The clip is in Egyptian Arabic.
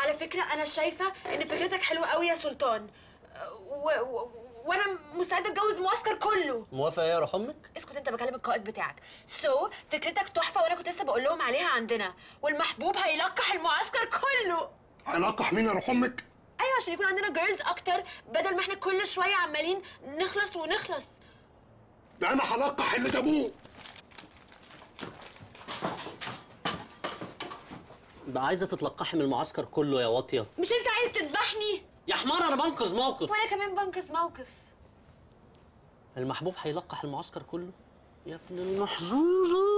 على فكره انا شايفه ان فكرتك حلوه قوي يا سلطان و... و... وانا مستعده اتجوز معسكر كله موافقه يا روح امك اسكت انت بكلم القائد بتاعك سو so, فكرتك تحفه وانا كنت لسه بقول لهم عليها عندنا والمحبوب هيلقح المعسكر كله هنقح مين يا روح امك ايوه عشان يكون عندنا جيرلز اكتر بدل ما احنا كل شويه عمالين نخلص ونخلص ده انا هلقح اللي جابوه بقى عايزه تتلقحي من المعسكر كله يا واطيه مش انت عايز تذبحني يا حمار انا بنقذ موقف وانا كمان بنقذ موقف المحبوب هيلقح المعسكر كله يا ابن المحظوظه